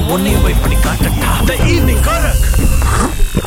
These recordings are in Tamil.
உன்னையும் போய் பண்ணி காட்டட்டா த ஈவினிங் கரக்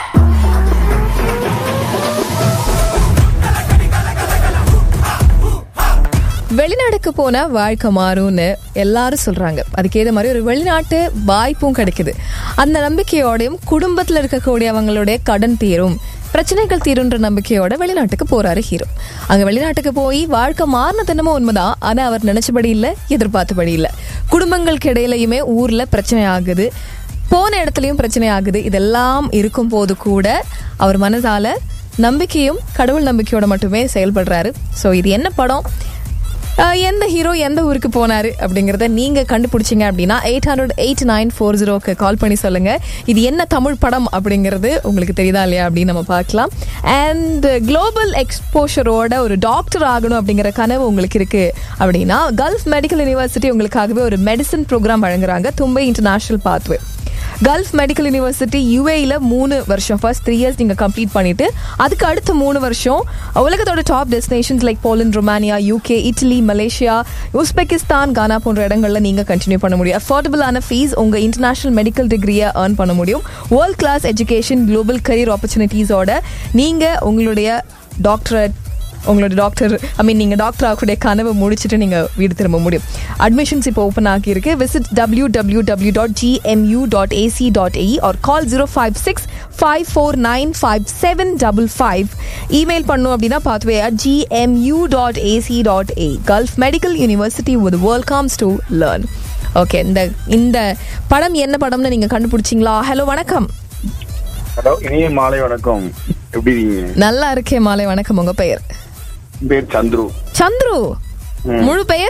வெளிநாடுக்கு போனா வாழ்க்கை மாறும்னு எல்லாரும் சொல்றாங்க அதுக்கேற்ற மாதிரி ஒரு வெளிநாட்டு வாய்ப்பும் கிடைக்குது அந்த நம்பிக்கையோடையும் குடும்பத்துல இருக்கக்கூடியவங்களுடைய கடன் தீரும் பிரச்சனைகள் தீருன்ற நம்பிக்கையோட வெளிநாட்டுக்கு போறாரு ஹீரோ அங்க வெளிநாட்டுக்கு போய் வாழ்க்கை மாறின தினமும் உண்மைதான் ஆனா அவர் நினைச்சபடி இல்ல எதிர்பார்த்தபடி இல்ல குடும்பங்களுக்கு இடையிலயுமே ஊர்ல பிரச்சனை ஆகுது போன இடத்துலயும் பிரச்சனை ஆகுது இதெல்லாம் இருக்கும் போது கூட அவர் மனதால நம்பிக்கையும் கடவுள் நம்பிக்கையோட மட்டுமே செயல்படுறாரு ஸோ இது என்ன படம் ஆஹ் எந்த ஹீரோ எந்த ஊருக்கு போனாரு அப்படிங்கறத நீங்க கண்டுபிடிச்சீங்க அப்படின்னா eight hundred eight nine four ஜீரோக்கு கால் பண்ணி சொல்லுங்க இது என்ன தமிழ் படம் அப்படிங்கிறது உங்களுக்கு தெரியுதா இல்லையா அப்படின்னு நம்ம பார்க்கலாம் அண்ட் குளோபல் எக்ஸ்போஷரோட ஒரு டாக்டர் ஆகணும் அப்படிங்கிற கனவு உங்களுக்கு இருக்கு அப்படின்னா கல்ஃப் மெடிக்கல் யூனிவர்சிட்டி உங்களுக்காகவே ஒரு மெடிசன் ப்ரோக்ராம் வழங்குறாங்க Thumbay international pathway Gulf Medical University யூஏல மூணு வருஷம் ஃபர்ஸ்ட் த்ரீ இயர்ஸ் நீங்க கம்ப்ளீட் பண்ணிட்டு அதுக்கு அடுத்த மூணு வருஷம் உலகத்தோட top destinations like Poland Romania UK Italy Malaysia Uzbekistan Ghana போன்ற இடங்கள்ல நீங்க கண்டினியூ பண்ண முடியும் அஃபோர்டபுளான ஃபீஸ் உங்க இன்டர்நேஷனல் மெடிக்கல் டிகிரியை ஏர்ன் பண்ண முடியும் world class education global career ஆப்பர்ச்சுனிட்டிஸோட நீங்க உங்களுடைய டாக்டரேட் உங்களோட டாக்டர் ஐ மீன் நீங்கள் டாக்டர் ஆகக்கூடிய கனவை முடிச்சுட்டு நீங்கள் வீடு திரும்ப முடியும் அட்மிஷன்ஸ் இப்போ ஓப்பன் ஆகியிருக்கு visit W W W dot GMU dot AC dot AE or call zero five six five four nine five seven double five email பண்ணும் அப்படின்னா pathway at GMU dot AC dot A Gulf Medical University with world comes to learn okay இந்த இந்த படம் என்ன படம்னு நீங்கள் கண்டுபிடிச்சிங்களா ஹலோ வணக்கம் ஹலோ இனிய மாலை வணக்கம் எப்படி இருக்கீங்க நல்லா இருக்கே மாலை வணக்கம் உங்கள் பெயர் என் பேர் சந்துரு சந்துரு ம். முழு பெயர்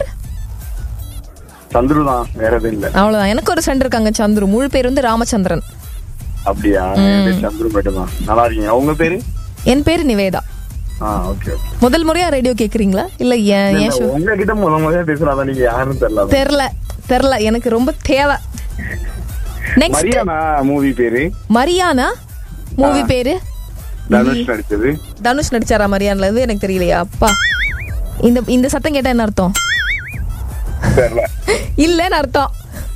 சந்துரு தான் வேற எதுவும் இல்ல அவ்வளவுதான் எனக்கு ஒரு ஃப்ரெண்ட் இருக்காங்க சந்துரு முழு பேர் வந்து ராமச்சந்திரன் அப்படியா என் பேர் சந்துரு மட்டும் தான் நல்லா இருக்கீங்க உங்க பேரு என் பேர் நிவேதா ஆ ஓகே ஓகே முதல் முறையா ரேடியோ கேக்குறீங்களா இல்ல ஏன் ஏன் show? உங்ககிட்ட முத முதல்ல பேசுறாதான் நீங்க யாருன்னு தெரியல தெரியல தெரியல எனக்கு ரொம்ப தேவை நெக்ஸ்ட் மரியானா மூவி பேரு மரியானா மூவி பேரு தனுஷ் நடிச்சது தனுஷ் நடிச்சாரா மரியான்ல இது எனக்கு தெரியலையா அப்பா இந்த இந்த சத்தம் கேட்டா என்ன அர்த்தம் தெரியல இல்லன்னு அர்த்தம்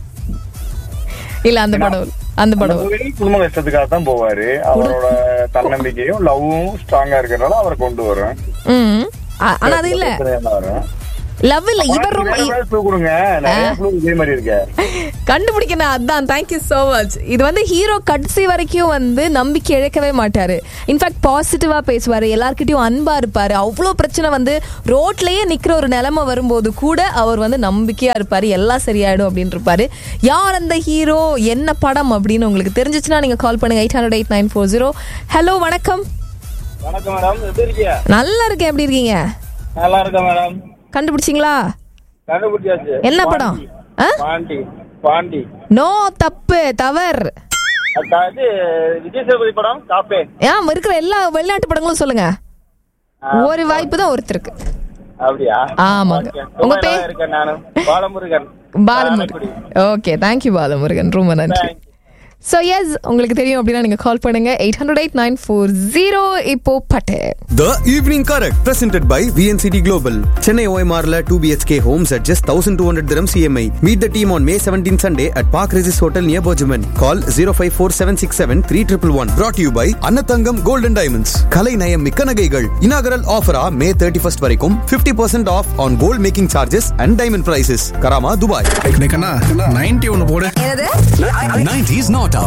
இல்ல அந்த படம் அந்த அந்த படம் movie குடும்ப கஷ்டத்துக்காக தான் போவாரு அவரோட தன்னம்பிக்கையும் லவ்வும் ஸ்ட்ராங்கா இருக்கிறனால அவரை கொண்டு வரும் ம் ஆ- ஆனா அது இல்ல வரும் லவ் இல்ல இவர் ரொம்ப clue கொடுங்க நிறைய clue இதே மாதிரி இருக்க கண்டுபிடிக்கணும் அதான் தேங்க்யூ so மச் இது வந்து ஹீரோ கடைசி வரைக்கும் வந்து நம்பிக்கை இழக்கவே மாட்டாரு இன்ஃபேக்ட் பாசிட்டிவா பேசுவாரு எல்லார்கிட்டயும் அன்பா இருப்பாரு அவ்வளோ பிரச்சனை வந்து ரோட்லயே நிக்கிற ஒரு நிலைமை வரும்போது கூட அவர் வந்து நம்பிக்கையா இருப்பாரு எல்லாம் சரியாயிடும் அப்படின்னு இருப்பாரு யார் அந்த ஹீரோ என்ன படம் அப்படின்னு உங்களுக்கு தெரிஞ்சிச்சுன்னா நீங்க கால் பண்ணுங்க eight hundred eight nine four zero hello வணக்கம் வணக்கம் மேடம் எப்படி இருக்கீங்க நல்லா இருக்கேன் எப்படி இருக்கீங்க நல்லா இருக்கேன் மேடம் கண்டுபிடிச்சிங்களா கண்டுபிடிச்சாச்சு என்ன படம் ஆ பாண்டி பாண்டி நோ தப்பு தவறு அக்கா, இது விஜய் சேதுபதி படம் காப்பே ஏன் இருக்கிற எல்லா வெளிநாட்டு படங்களும் சொல்லுங்க ஒரு வாய்ப்பு தான் ஒருத்தருக்கு அப்படியா ஆமாங்க. Okay. உங்க ரொம்ப பேர்? நல்லா இருக்கேன் நானும் பாலமுருகன் பாலமுருகன் ஓகே தேங்க்யூ பாலமுருகன் ரொம்ப நன்றி Thank you. ஸோ எஸ் உங்களுக்கு தெரியும் அப்படின்னா நீங்க கால் பண்ணுங்க eight hundred eight nine four zero இப்போ பட்டு The Evening Correct, presented by VNCT Global. Chennai OMR La 2 BHK homes at just 1200 dirham CMI. Meet the team on May 17 Sunday at Park Regis Hotel near Bojaman. Call 054-767-3111. Brought to you by Annathangam Gold and Diamonds. Kalai Nayam Mikka Nagaigal. Inaugural offer ah May 31st வரைக்கும் 50% off on gold making charges and diamond prices. Karama, Dubai. Ninety ஒன்னு போடு என்னது 90s not out